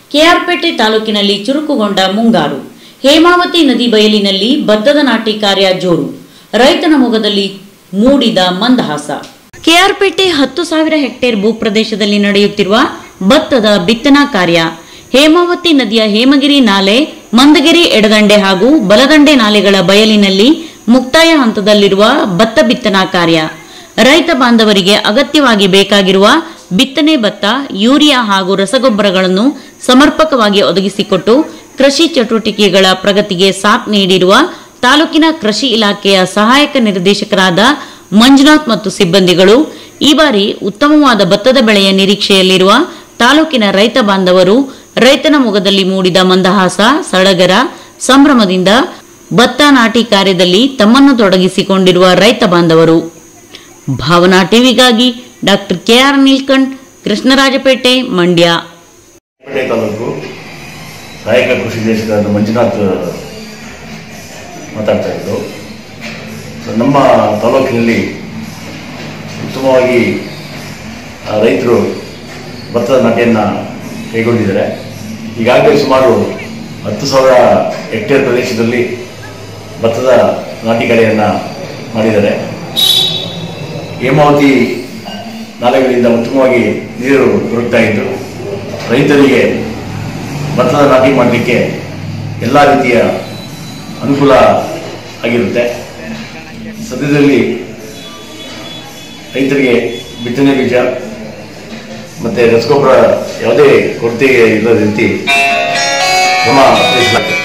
ಕೆಆರ್ಪೇಟೆ ತಾಲೂಕಿನಲ್ಲಿ ಚುರುಕುಗೊಂಡ ಮುಂಗಾರು ಹೇಮಾವತಿ ನದಿ ಬಯಲಿನಲ್ಲಿ ಭತ್ತದ ನಾಟಿ ಕಾರ್ಯ ಜೋರು ರೈತನ ಮೊಗದಲ್ಲಿ ಮೂಡಿದ ಮಂದಹಾಸ ಕೆಆರ್ಪೇಟೆ ಹತ್ತು ಸಾವಿರ ಹೆಕ್ಟೇರ್ ಭೂಪ್ರದೇಶದಲ್ಲಿ ನಡೆಯುತ್ತಿರುವ ಭತ್ತದ ಬಿತ್ತನಾ ಕಾರ್ಯ ಹೇಮಾವತಿ ನದಿಯ ಹೇಮಗಿರಿ ನಾಲೆ ಮಂದಗಿರಿ ಎಡದಂಡೆ ಹಾಗೂ ಬಲದಂಡೆ ನಾಲೆಗಳ ಬಯಲಿನಲ್ಲಿ ಮುಕ್ತಾಯ ಹಂತದಲ್ಲಿರುವ ಭತ್ತ ಬಿತ್ತನಾ ಕಾರ್ಯ ರೈತ ಬಾಂಧವರಿಗೆ ಅಗತ್ಯವಾಗಿ ಬೇಕಾಗಿರುವ ಬಿತ್ತನೆ ಭತ್ತ ಯೂರಿಯಾ ಹಾಗೂ ರಸಗೊಬ್ಬರಗಳನ್ನು ಸಮರ್ಪಕವಾಗಿ ಒದಗಿಸಿಕೊಟ್ಟು ಕೃಷಿ ಚಟುವಟಿಕೆಗಳ ಪ್ರಗತಿಗೆ ಸಾಥ್ ನೀಡಿರುವ ತಾಲೂಕಿನ ಕೃಷಿ ಇಲಾಖೆಯ ಸಹಾಯಕ ನಿರ್ದೇಶಕರಾದ ಮಂಜುನಾಥ್ ಮತ್ತು ಸಿಬ್ಬಂದಿಗಳು ಈ ಬಾರಿ ಉತ್ತಮವಾದ ಭತ್ತದ ಬೆಳೆಯ ನಿರೀಕ್ಷೆಯಲ್ಲಿರುವ ತಾಲೂಕಿನ ರೈತ ಬಾಂಧವರು ರೈತನ ಮೊಗದಲ್ಲಿ ಮೂಡಿದ ಮಂದಹಾಸ ಸಡಗರ ಸಂಭ್ರಮದಿಂದ ಭತ್ತ ನಾಟಿ ಕಾರ್ಯದಲ್ಲಿ ತಮ್ಮನ್ನು ತೊಡಗಿಸಿಕೊಂಡಿರುವ ರೈತ ಬಾಂಧವರು ಭಾವನಾ ಟಿವಿಗಾಗಿ ಡಾಕ್ಟರ್ ಕೆಆರ್ ನೀಲ್ಕಂಠ್ ಕೃಷ್ಣರಾಜಪೇಟೆ ಮಂಡ್ಯ ಪೇಟೆ ತಾಲೂಕು ಸಹಾಯಕ ಕೃಷಿ ದೇಶದ ಮಂಜುನಾಥ್ ಮಾತಾಡ್ತಾ ಇದ್ದು ಸೊ ನಮ್ಮ ತಾಲೂಕಿನಲ್ಲಿ ಉತ್ತಮವಾಗಿ ಆ, ರೈತರು ಭತ್ತದ ನಾಟಿಯನ್ನು ಕೈಗೊಂಡಿದ್ದಾರೆ ಈಗಾಗಲೇ ಸುಮಾರು ಹತ್ತು ಸಾವಿರ ಹೆಕ್ಟೇರ್ ಪ್ರದೇಶದಲ್ಲಿ ಭತ್ತದ ನಾಟಿ ಕಳೆಯನ್ನು ಮಾಡಿದ್ದಾರೆ ಹೇಮಾವತಿ ನಾಲೆಗಳಿಂದ ಉತ್ತಮವಾಗಿ ನೀರು ದೊರಕ್ತಾ ಇದ್ದು ರೈತರಿಗೆ ಭತ್ತದ ನಾಟಿ ಮಾಡಲಿಕ್ಕೆ ಎಲ್ಲ ರೀತಿಯ ಅನುಕೂಲ ಆಗಿರುತ್ತೆ ಸದ್ಯದಲ್ಲಿ ರೈತರಿಗೆ ಬಿತ್ತನೆ ಬೀಜ ಮತ್ತು ರಸಗೊಬ್ಬರ ಯಾವುದೇ ಕೊರತೆ ಇಲ್ಲದ ರೀತಿ ಕ್ರಮ ವಹಿಸಲಾಗಿದೆ